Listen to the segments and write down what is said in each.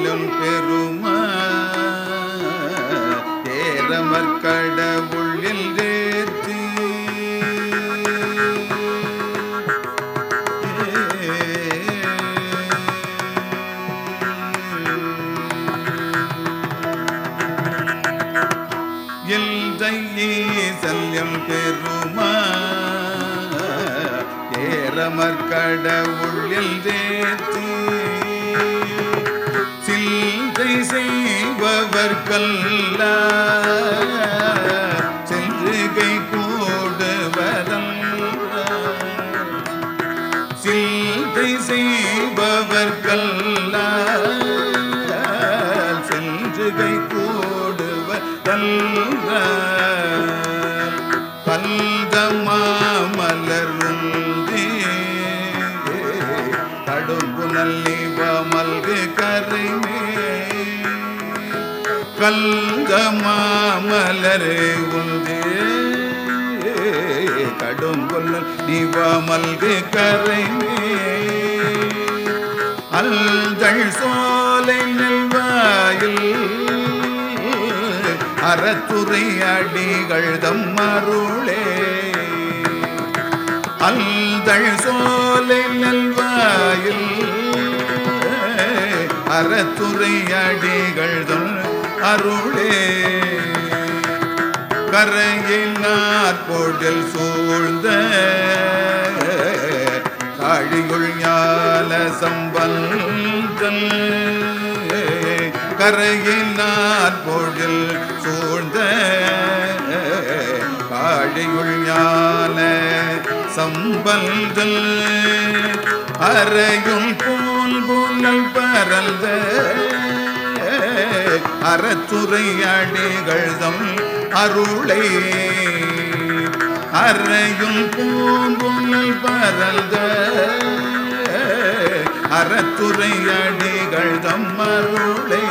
செல்லும் பெருமா ஏரமர் கடவுளில் ஏற்றி எல்தையே செல்லும் பெருமா ஏரமர் கடவுளில் ஏற்றி சிந்தை செய்பவர்கல்ல சென்று கை கூடுவதல்ல சிந்தை செய்பவர்கல்ல சென்று கை கூடுவதல்ல கல்தமாமலருந்தே கடும்பு நல்லிவ மல்கு கரைமே கல்தமாமலரே உந்தே கடும்புல் நிவ மல்கு கரைமே அல்தள் சோலை நெல்வாயில் அறத்துறை அடிகள் தம்மருளே அல்தள் சோலை நெல்வாயில் அறத்துறை அடிகள் தம் அருளே கரையினார் பொழில் சூழ்ந்த காழியுள் ஞால சம்பந்தல் கரையினார் பொழில் சூழ்ந்த காழியுள் ஞான சம்பந்தல் அறையும் போல் புனல் பரந்த அறத்துறை அடிகள் தம் அருளை அறையும் பூங்குழல் பரந்த அறத்துறை அடிகள் தம் அருளை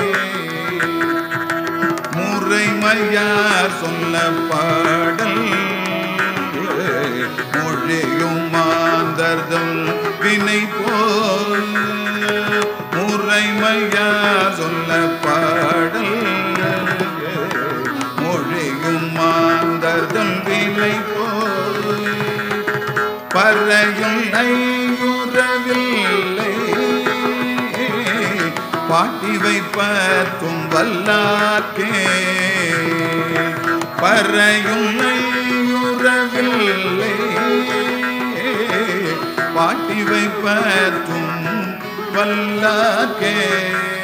முறைமையார் சொல்ல பாடல் மொழியும் மாந்தர்தம் வினை போல் முறைமையார் சொல்ல பாடல் மொழியும் மாந்தர்தம் வினை போல் பறையும் நையுறவில்லை பாட்டி வைப்பத்தும் வல்லார்க்கே பறையும் நையுறவில்லை பாட்டி வைப்பத்தும் வல்லார்க்கே